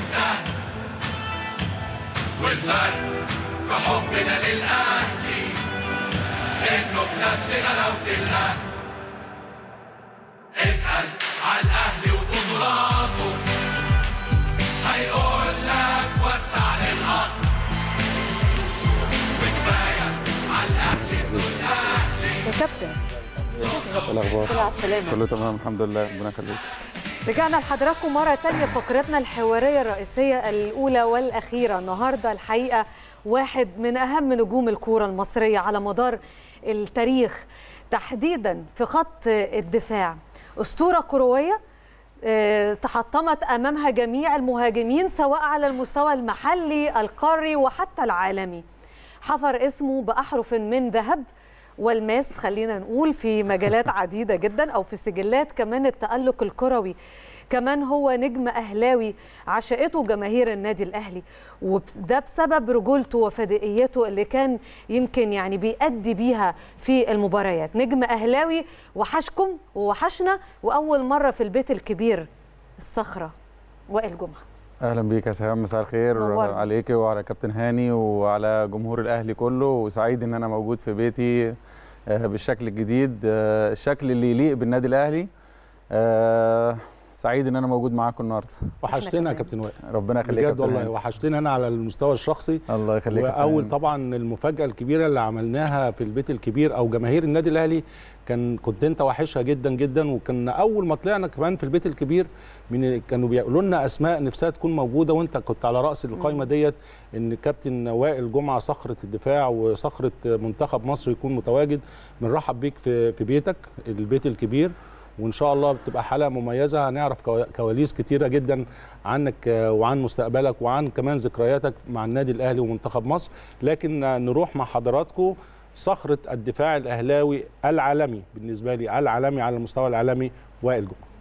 سهل والفرق في حبنا للأهلي إنه في نفس غلاوة الأهل اسأل على الأهلي وبطولاته هيقول لك وسع للقطر وكفاية على الأهلي إنه الأهلي يا كابتن الاخبار كله على السلامه كله تمام الحمد لله ربنا يخليك رجعنا لحضراتكم مرة تانية فقرتنا الحوارية الرئيسية الأولى والأخيرة النهاردة الحقيقة واحد من أهم نجوم الكورة المصرية على مدار التاريخ تحديدا في خط الدفاع أسطورة كروية آه، تحطمت أمامها جميع المهاجمين سواء على المستوى المحلي القاري وحتى العالمي حفر اسمه بأحرف من ذهب والماس خلينا نقول في مجالات عديدة جدا أو في سجلات كمان التألق الكروي كمان هو نجم أهلاوي عشقته جماهير النادي الأهلي وده بسبب رجولته وفدائيته اللي كان يمكن يعني بيأدي بيها في المباريات نجم أهلاوي وحشكم ووحشنا وأول مرة في البيت الكبير الصخرة وائل جمعة اهلا بيك يا سهام مساء الخير نورنا. عليكي وعلى كابتن هاني وعلى جمهور الاهلي كله وسعيد ان انا موجود في بيتي آه، بالشكل الجديد آه، الشكل اللي يليق بالنادي الاهلي آه، سعيد ان انا موجود معاكم النهارده وحشتنا كمان. يا كابتن وائل ربنا يخليك يا بجد كابتن والله هاني. وحشتنا انا على المستوى الشخصي الله يخليك يا كابتن واول هاني. طبعا المفاجاه الكبيره اللي عملناها في البيت الكبير او جماهير النادي الاهلي كان كنت انت وحشها جدا جدا وكان اول ما طلعنا كمان في البيت الكبير من كانوا بيقولوا لنا اسماء نفسها تكون موجوده وانت كنت على راس القائمه ديت ان كابتن وائل جمعه صخره الدفاع وصخره منتخب مصر يكون متواجد بنرحب بيك في في بيتك البيت الكبير وان شاء الله بتبقى حلقه مميزه هنعرف كوا- كواليس كتيره جدا عنك آه، وعن مستقبلك وعن كمان ذكرياتك مع النادي الاهلي ومنتخب مصر لكن آه، نروح مع حضراتكم صخره الدفاع الاهلاوي العالمي بالنسبه لي العالمي على المستوى العالمي وائل جمعه